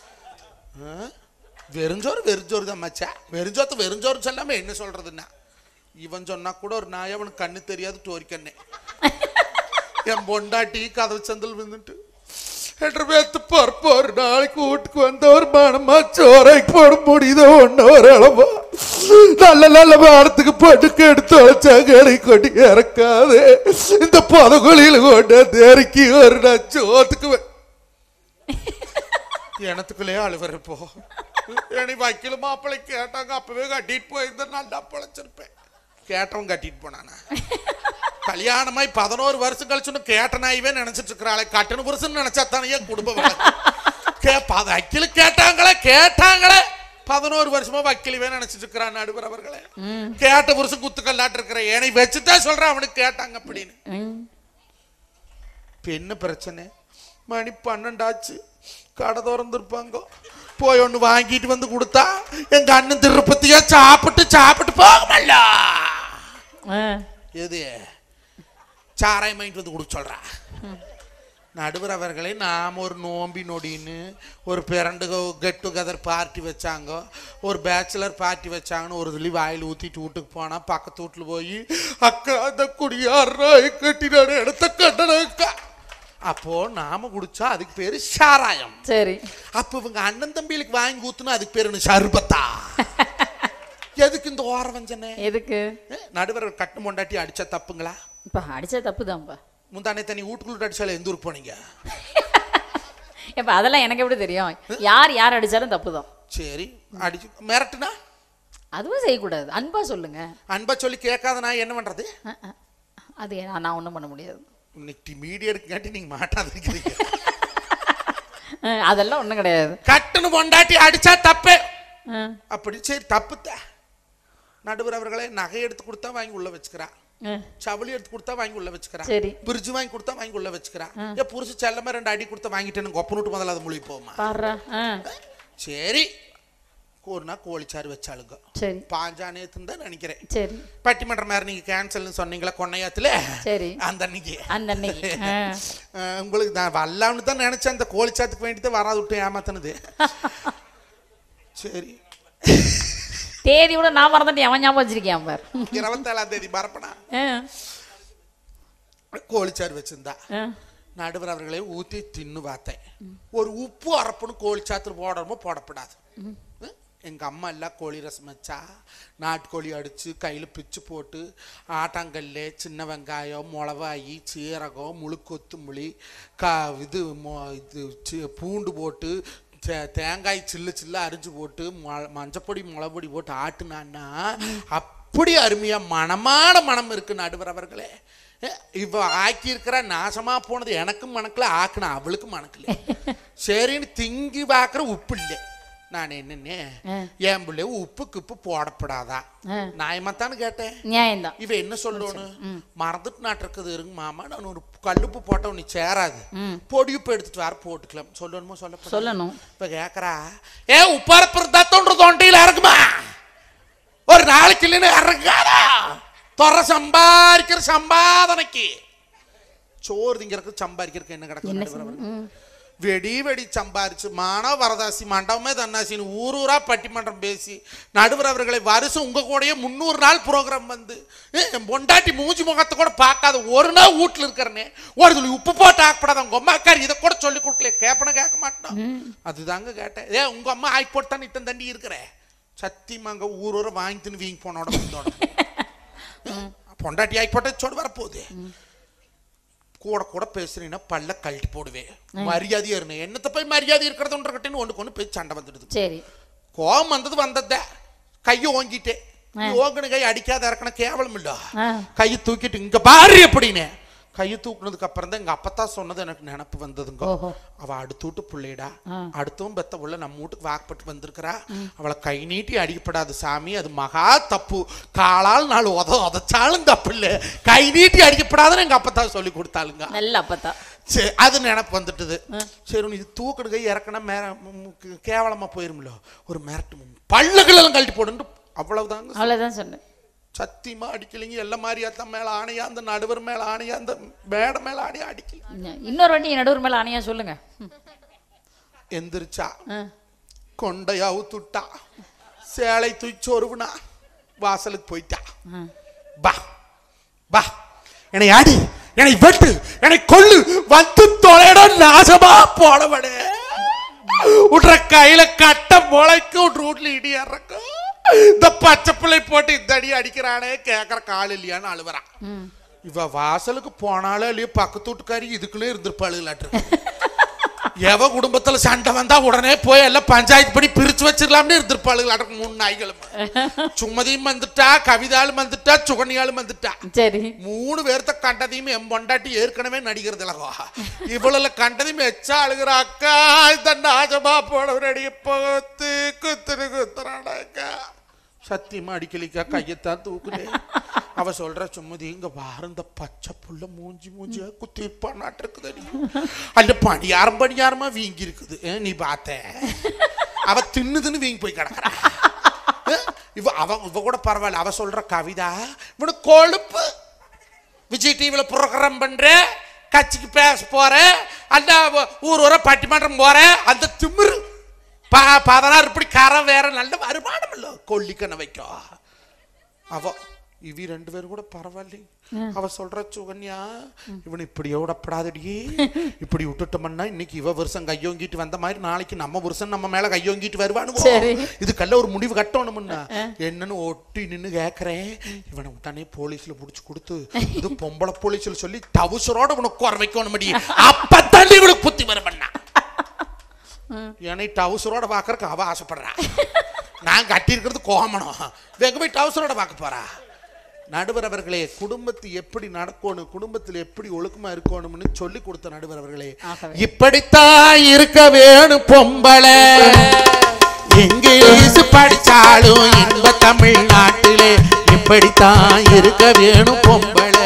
S1: ஆ? வெறுஞ்சோறு வெறுஞ்சோறு தான் மச்சா வெறுஞ்சோத்து வெறுஞ்சோறு சொல்லாம என்ன சொல்றதுன்னா இவன் சொன்னா கூட ஒரு நாய் அவனுக்கு கண்ணு தெரியாது டோரிக்கண்ணே என் பொண்டாட்டி கதவு சந்தல் வந்துட்டு என்ற பேத்து பருப்பு ஒரு நாளைக்கு வீட்டுக்கு வந்த ஒரு மனமா சோறைக்கு போட முடியுதோ ஒன்று ஒரு அளவா நல்ல நல்ல வாரத்துக்கு படுக்க எடுத்து வச்சா கறி கொட்டி இறக்காது இந்த புதகுழியில் கொண்டு தேரிக்கி ஒரு நான் சோத்துக்கு வே- எனத்துக்குள்ளே அழுவற இப்போ என்னை வக்கீல் மாப்பிள்ளை கேட்டாங்க அப்பவே கட்டிட்டு போயிருந்தா நல்லா பழச்சிருப்பேன் கேட்டவன் கட்டிட்டு போனானா கல்யாணமாய் பதினோரு வருஷம் கழிச்சுன்னு கேட்ட நாய்வே நினைச்சிட்டு இருக்கிறாளே கட்டண புருஷன் நினைச்சா தானே என் குடும்பம் வளரும். கே ப- வக்கீல் கேட்டாங்களே கேட்டாங்களே பதினோரு வருஷமா வக்கீலவே நினைச்சிட்டு இருக்கிறான் நடுவர் அவர்களே கேட்ட புருஷன் குத்துக்கல்லாட்டு இருக்கிற ஏனை வச்சுதான் சொல்றேன் அவனுக்கு கேட்டாங்க அப்படின்னு
S2: ம்
S1: இப்ப என்ன பிரச்சனை மணி பன்னெண்டாச்சு கடை திறந்துருப்பாங்க போய் ஒன்று வாங்கிட்டு வந்து கொடுத்தா எங்க அண்ணன் திருப்பதியா சாப்பிட்டு சாப்பிட்டு போகமல்ல
S2: ஆ
S1: எது சாராயம் வாங்கிட்டு வந்து கொடுக்க சொல்றா நடுவர் அவர்களே நாம் ஒரு நோம்பி நொடின்னு ஒரு பிறண்டு கெட் டுகெதர் பார்ட்டி வச்சாங்க ஒரு பேச்சுலர் பார்ட்டி வச்சாங்கன்னு ஒரு துளி வாயில் ஊற்றிட்டு வீட்டுக்கு போனால் பக்கத்து வீட்டில் போய் அக்கா அந்த குடியாரா கட்டினாரு இடத்த கட்டணக்கா அப்போ நாம குடிச்சா அதுக்கு பேரு சாராயம்
S2: சரி
S1: அப்ப இவங்க அண்ணன் தம்பிகளுக்கு வாங்கி ஊத்துனா அதுக்கு பேரு என்ன சர்பத்தா எதுக்கு இந்த ஓர வஞ்சனை
S2: எதுக்கு
S1: நடுவர் கட்டு மொண்டாட்டி அடிச்சா தப்புங்களா
S2: இப்ப அடிச்சா தப்புதான்ப்பா
S1: முந்தானே தனி வீட்டுக்குள்ள அடிச்சால எந்த ஊருக்கு போனீங்க
S2: இப்ப அதெல்லாம் எனக்கு எப்படி தெரியும் யார் யார் அடிச்சாலும் தப்புதான்
S1: சரி அடிச்சு மிரட்டுனா
S2: அதுவும் செய்யக்கூடாது அன்பா சொல்லுங்க
S1: அன்பா சொல்லி கேட்காத நான் என்ன பண்றது
S2: அஹ், அஹ். அது நான் நான் ஒண்ணும் பண்ண முடியாது
S1: இன்னைக்கு மீடியா எடுக்காட்டி நீங்க மாட்டாது இருக்கிறீங்க
S2: அஹ், அதெல்லாம் ஒண்ணும் கிடையாது
S1: கட்டுன்னு பொண்டாட்டி அடிச்சா தப்பு
S2: அஹ்,
S1: அப்படி சரி தப்புத்த நடுவர் அவர்களே நகை எடுத்து கொடுத்தா வாங்கி உள்ள வச்சுக்கிறா
S2: அஹ்.
S1: சவுளி எடுத்து கொடுத்தா வாங்கி உள்ள வச்சுக்கிறா
S2: சரி
S1: பிரிட்ஜ் வாங்கி கொடுத்தா வாங்கி உள்ள வச்சுக்கிறா ஏன் புருஷ செல்லமா ரெண்டு அடி கொடுத்தா வாங்கிட்டேன்னு கொப்பனுட்டு முதல்ல அது மொழி போமா
S2: பாடுறா ஆ
S1: சரி ஒரு நாள் கோழிச்சாறு வச்சாளுங்க
S2: சரி
S1: பாஞ்சா நேத்துன்னு தான் நினைக்கிறேன்
S2: சரி
S1: பட்டிமன்றம் மாதிரி நீங்க கேன்சல்னு சொன்னீங்களா கொன்னையாத்துல
S2: சரி
S1: அந்த அன்னைக்கு
S2: அந்த அன்னைக்கு ஆ.
S1: அஹ் உங்களுக்கு நான் வரலாம்னு தான் நினைச்சேன் அந்த கோழிச்சாத்துக்கு வேண்டி தான் வராது விட்டு ஏமாத்தினது சரி
S2: தேதி கூட நான் மறந்துட்டேன் அவன் ஞாபகம் வச்சிருக்கேன் பார்
S1: இருபத்தேழாம் தேதி பரப்பனா
S2: ஆ,
S1: கோழிச்சாறு வச்சிருந்தா
S2: ஆ.
S1: நடுவர் அவர்களே ஊத்தி தின்னு பார்த்தேன் ஒரு உப்பு அரப்புன்னு கோழிச்சாத்துல போடணுமோ போடப்படாது ம்? எங்க அம்மா எல்லாம் கோழி ரசம் வச்சா நாட்டுக்கோழி அடிச்சு கையில பிச்சு போட்டு ஆட்டாங்கல்லு சின்ன வெங்காயம் மிளவாயி சீரகம் முழு கொத்துமுளி கா இது மொ- இது சி- பூண்டு போட்டு தே- தேங்காய் சில்லு சில்லு அரிஞ்சு போட்டு ம- மஞ்சப்பொடி மிளகுப்பொடி போட்டு ஆட்டுனான்னா அப்படி அருமையா மணமான மனம் இருக்கு நடுவர் அவர்களே அஹ் இவ ஆக்கியிருக்கிற நாசமா போனது எனக்கும் மணக்கல ஆக்குன அவளுக்கும் மணக்கல சரின்னு திங்கி பார்க்குற உப்பு இல்லை நான் என்னன்னே என் பிள்ளை உப்பு கிப்பு போடப்படாதா நியாயமாத்தான்னு கேட்டேன்
S2: நியாயம்தான்
S1: இவ என்ன சொல்லணும் மறந்துட்டு நாட்டிருக்குது இருங்க மாமா நான் ஒரு கல்லுப்பு போட்ட நீ சேராது பொடி உப்பு எடுத்துட்டு வர போட்டுக்கலாம் சொல்லணுமோ சொல்ல
S2: சொல்லணும்
S1: இப்ப கேக்குறா ஏ உப்பரப்பு இருந்தா தோன்ற தொண்டையில இறக்குமா ஒரு நாளைக்கு இல்லைன்னு இறங்காதா தொற சம்பாதிக்கிற சம்பாதனைக்கு சோறு திங்கிறதுக்கு சம்பாதிக்கிறதுக்கு என்ன கிடக்கு வெடி வெடி சம்பாரிச்சு மானவ வரதாசி மண்டபமே தன்னாசின்னு ஊர் ஊரா பட்டிமன்றம் பேசி நடுவர் அவர்களை வருஷம் உங்க கூடயே முந்நூறு நாள் ப்ரோக்ராம் வந்து ஏ, என் பொண்டாட்டி மூஞ்சி முகத்தை கூட பார்க்காத ஒரு நாள் வீட்டுல இருக்கிறனே ஒரு துளி உப்பு போட்டு ஆக்கப்படாத உங்க அம்மாக்கார் இதை கூட சொல்லி கொடுக்கல கேப்பன கேட்க மாட்டோம் அதுதாங்க கேட்டேன் ஏ உங்க அம்மா ஆய் போட்டு தான் இத்தனை தண்டி இருக்கிற சத்தியமாங்க ஊர் ஊரா வாங்கி தின்னு வீங்கி போனோட வந்தோட பொண்டாட்டி ஆய் போட்ட சொல்லு வரப்போகுது கூட கூட பேசுறீங்கன்னா பல்ல கழட்டி போடுவேன் மரியாதையா இருந்தேன் என்னத்த போய் மரியாதை இருக்கிறதுன்றக்கிட்டேன்னு ஒண்ணுக்கு ஒண்ணு போய் சண்டை வந்துடுது
S2: சரி
S1: கோவம் வந்தது வந்ததே கையை ஓங்கிட்டேன் ஓங்கின கை அடிக்காத இறக்கணும் கேவலம் இல்ல
S2: ஆ.
S1: கையை தூக்கிட்டு இங்க பாரு அப்படின்னு கையை தூக்குனதுக்கு அப்புறம் தான் எங்க அப்பத்தான் சொன்னது எனக்கு நினப்பு வந்ததுங்க
S2: ஓஹோ.
S1: அவ அடுத்த வீட்டு பிள்ளைடா அடுத்தவும் பெத்த உள்ள நம்ம வீட்டுக்கு வாக்கப்பட்டு வந்திருக்கிறா அவளை கை நீட்டி அடிக்கப்படாது சாமி அது மகா தப்பு காலால் நாலு உத உதச்சாலும் தப்பு இல்லை கை நீட்டி அடிக்கப்படாதுன்னு எங்க அப்பத்தான் சொல்லி கொடுத்தாளுங்க
S2: நல்ல அப்பத்தா
S1: சரி அது நினப்பு வந்துட்டுது சரி உனக்கு இது தூக்கடு கை இறக்கணும் மேர மு- மு- கேவலமா போயிரும்ல ஒரு மிரட்டு பல்லுகளெல்லாம் கழட்டி போடுன்னு அவ்வளவுதாங்க
S2: அவ்வளவுதான் சொன்னேன்
S1: சத்தியமா அடிக்கலைங்க எல்லாம் மாதிரியாத்தான் மேல ஆணையா அந்த நடுவர் மேல ஆணையா அந்த மேடை மேல ஆணையா அடிக்கல
S2: இன்னொரு வாட்டி என் நடுவர் மேல ஆணையா சொல்லுங்க ம்.
S1: எந்திரிச்சா
S2: ஆ.
S1: கொண்டைய அவுத்துட்டா சேலை தூக்கி சொருவுனா வாசலுக்கு போயிட்டா
S2: ஆ.
S1: பா பா என்னை அடி என்னை வெட்டு என்னை கொல்லு வந்து தொலைட நாசமா போனவனே உட்ற கையில கட்ட முளைக்கு உட்ற வீட்டுல இடி இறக்கும் இந்த பச்சை பிள்ளை போட்டு இந்த அடி அடிக்கிறானே கேக்குற கால் இல்லையான்னு அழுவுறான்
S2: ம்.
S1: இவ வாசலுக்கு போனாலே இல்லையோ பக்கத்து வீட்டுக்காரி இதுக்குள்ளே இருந்திருப்பாளுகளாட்டு எவ குடும்பத்துல சண்டை வந்தா உடனே போய் எல்லாம் பஞ்சாயத்து படி பிரிச்சு வச்சிடலாம்னு இருந்திருப்பாளுகளாட்டு மூணு நாய்களும் சுமதியும் வந்துட்டா கவிதாலும் வந்துட்டா சுகன்யாலும் வந்துட்டா
S2: சரி
S1: மூணு பேர்த்த கண்டதையும் என் பொண்டாட்டி ஏற்கனவே நடிக்கிறது இல்லகோ இவ்வளவு கண்டதையும் எச்சா அழுகிற அக்கா இந்த நாஜமா போனவர் போத்து குத்துரு குத்துறாடா அக்கா சத்தியமா அடிக்கலிக்கா கையத்தான் தூக்குனே அவ சொல்ற சும்மதி இங்க பாரு இந்த பச்சை புள்ள மூஞ்சி மூஞ்சியா குத்தி பண்ணாட்டு இருக்குதடி அந்த பணியாரம் பணியாரமா வீங்கி இருக்குது ஏ, நீ பார்த்த அவ தின்னு தின்னு வீங்கி போய் கிடக்குறா ஏ, இவ அவ இவ கூட பரவாயில்ல அவ சொல்ற கவிதா இவனுக்கு கொழுப்பு விஜய் டிவியில ப்ரோக்ராம் பண்ற கட்சிக்கு பேச போற அந்த ஊர் ஊர பட்டிமன்றம் போற அந்த திமிரு ப பதினாறு இப்படி கரை வேற நல்ல வருமானம் இல்ல கொல்லிக்கண வைக்கும் அவ இவி ரெண்டு பேரும் கூட பரவாயில்லை அவ சொல்ற சுகன்யா இவன் இப்படியே விடப்படாதடி இப்படி விட்டுட்டோம்னா இன்னைக்கு இவ வருஷம் கையோங்கிட்டு வந்த மாதிரி நாளைக்கு நம்ம வருஷம் நம்ம மேல கையோங்கிட்டு வருவானுவோ
S2: சரி.
S1: இதுக்கெல்லாம் ஒரு முடிவு கட்டணும்னா என்னன்னு ஒட்டி நின்னு கேக்குறேன் இவனை உடனே போலீஸ்ல புடிச்சு கொடுத்து இது பொம்பளை போலீஸ்ல சொல்லி டவுசரோட உனக்கு குறை வைக்கணும் மடி அப்பத்தான் இவனுக்கு புத்தி வர பண்ணா என்னை டவுசரோட பாக்குறதுக்கு அவ ஆசைப்படுறா நான் கட்டி இருக்கிறது கோமணம் எங்க போய் டவுசரோட பார்க்க போறா நடுவர் அவர்களே குடும்பத்து எப்படி நடக்கணும் குடும்பத்தில் எப்படி ஒழுக்கமா இருக்கணும்னு சொல்லி கொடுத்த நடுவர் அவர்களே
S2: ஆகவே.
S1: இப்படித்தான் இருக்க வேணும் பொம்பளை இங்கிலீஷ் படிச்சாலும் இன்ப தமிழ்நாட்டிலே இப்படித்தான் இருக்க வேணும் பொம்பளை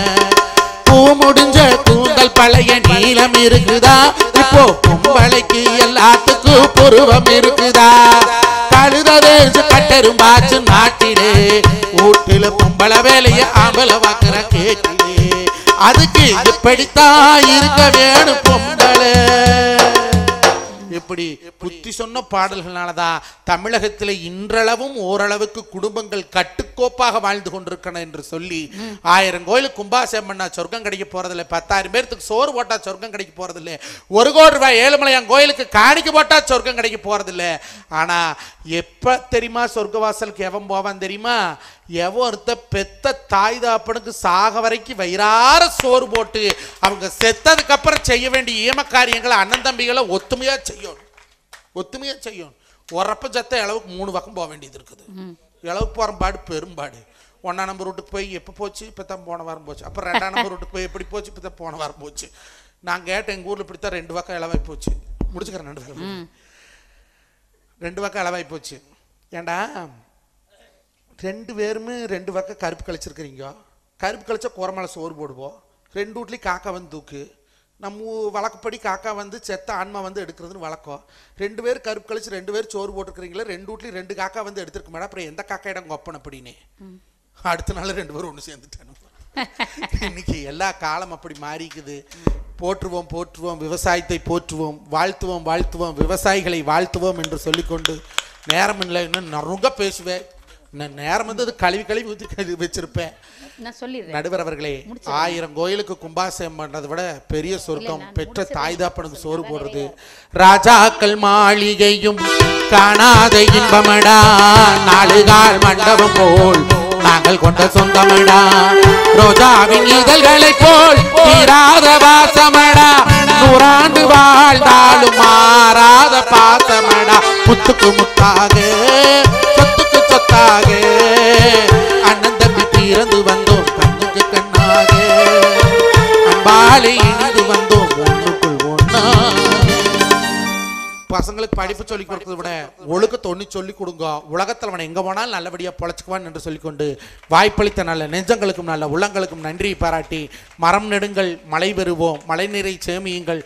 S1: பூ முடிஞ்ச கூந்தல் பழைய நீளம் இருக்குதா இப்போ பொம்பளைக்கு எல்லாத்துக்கும் புருவம் இருக்குதா கழுததேசு கட்டெரும்பாச்சு நாட்டிலே வீட்டுல பொம்பளை வேலைய ஆம்பளை வாக்குற கேட்டிலே அதுக்கு இப்படித்தான் இருக்க வேணும் பொம்பளை இப்படி புத்தி சொன்ன பாடல்களாலதான் தமிழகத்தில் இன்றளவும் ஓரளவுக்கு குடும்பங்கள் கட்டுக்கோப்பாக வாழ்ந்து கொண்டிருக்கணும் என்று சொல்லி ஆயிரம் கோயிலுக்கு கும்பாசம் பண்ணா சொர்க்கம் கிடைக்க போறதில்ல பத்தாயிரம் பேர்த்துக்கு சோறு போட்டா சொர்க்கம் கிடைக்க போறதில்ல ஒரு கோடி ரூபாய் ஏழுமலையான் கோயிலுக்கு காணிக்க போட்டா சொர்க்கம் கிடைக்க போறதில்ல ஆனா எப்ப தெரியுமா சொர்க்கவாசலுக்கு எவன் போவான் தெரியுமா எவன் ஒருத்த பெத்த தாய் தாப்பனுக்கு சாக வரைக்கும் வயிறார சோறு போட்டு அவங்க செத்ததுக்கு அப்புறம் செய்ய வேண்டிய ஈம காரியங்களை அண்ணன் தம்பிகளை ஒத்துமையா செய்யணும் ஒத்துமையா செய்யணும் உரப்ப சத்த அளவுக்கு மூணு பக்கம் போக வேண்டியது இருக்குது இளவுக்கு போகிற பாடு பெரும்பாடு ஒன்றாம் நம்பர் வீட்டுக்கு போய் எப்போ போச்சு இப்போ தான் போன வாரம் போச்சு அப்புறம் ரெண்டாம் நம்பர் வீட்டுக்கு போய் எப்படி போச்சு இப்போ தான் போன வாரம் போச்சு நான் கேட்டேன் எங்கள் ஊரில் இப்படி தான் ரெண்டு பக்கம் இளவாய் போச்சு முடிச்சுக்கிறேன் ரெண்டு பக்கம் ரெண்டு பக்கம் இளவாய் போச்சு ஏண்டா ரெண்டு பேருமே ரெண்டு பக்கம் கருப்பு கழிச்சிருக்கிறீங்க கருப்பு கழிச்சா குரமலை சோறு போடுவோம் ரெண்டு வீட்லேயும் காக்கா வந்து தூக்கு நம்ம ஊ- வழக்கப்படி காக்கா வந்து செத்த ஆன்மா வந்து எடுக்கிறதுன்னு வழக்கம் ரெண்டு பேர் கருப்பு கழிச்சு ரெண்டு பேர் சோறு போட்டுருக்கிறீங்களே ரெண்டு வீட்லேயும் ரெண்டு காக்கா வந்து எடுத்துருக்க மேடம் அப்புறம் எந்த காக்கா இடம் கொப்பன் அப்படின்னு அடுத்த நாள் ரெண்டு பேரும் ஒன்று சேர்ந்துட்டானு இன்னைக்கு எல்லா காலம் அப்படி மாறிக்குது போற்றுவோம் போற்றுவோம் விவசாயத்தை போற்றுவோம் வாழ்த்துவோம் வாழ்த்துவோம் விவசாயிகளை வாழ்த்துவோம் என்று சொல்லிக்கொண்டு நேரம் இல்லை இன்னும் நறுங்க பேசுவேன் நான் நேரம் வந்து அது கழுவி கழுவி ஊற்றி கழுவி வச்சிருப்பேன்
S2: நான் சொல்லிடுறேன்
S1: நடுவர் அவர்களே ஆயிரம் கோயிலுக்கு கும்பாசயம் பண்றதை விட பெரிய சொர்க்கம் பெற்ற தாய் தாப்பனுக்கு சோறு போடுறது ராஜாக்கள் மாளிகையும் காணாத இன்பமடா நாளுகால் மண்டபம் போல் நாங்கள் கொண்ட சொந்தமடா ரோஜாவின் இதழ்களை போல் தீராத வாசமடா நூறாண்டு வாழ்ந்தாலும் மாறாத பாசமடா முத்துக்கு முத்தாக சொத்துக்கு சொத்தாக அண்ணன் தம்பி தீரந்து வந்தோம் கண்ணுக்கு கண்ணாக அன்பாலே இணைந்து வந்தோம் ஒண்ணுக்குள் ஒண்ணாக பசங்களுக்கு படிப்பு சொல்லி கொடுத்ததை விட ஒழுக்கத்தை ஒண்ணு சொல்லி கொடுங்க உலகத்தில் அவன் எங்க போனாலும் நல்லபடியா பொழைச்சுக்குவான் என்று சொல்லிக்கொண்டு வாய்ப்பளித்த நல்ல நெஞ்சங்களுக்கும் நல்ல உள்ளங்களுக்கும் நன்றி பாராட்டி மரம் நெடுங்கள் மழை பெறுவோம் மழை நீரை சேமியுங்கள்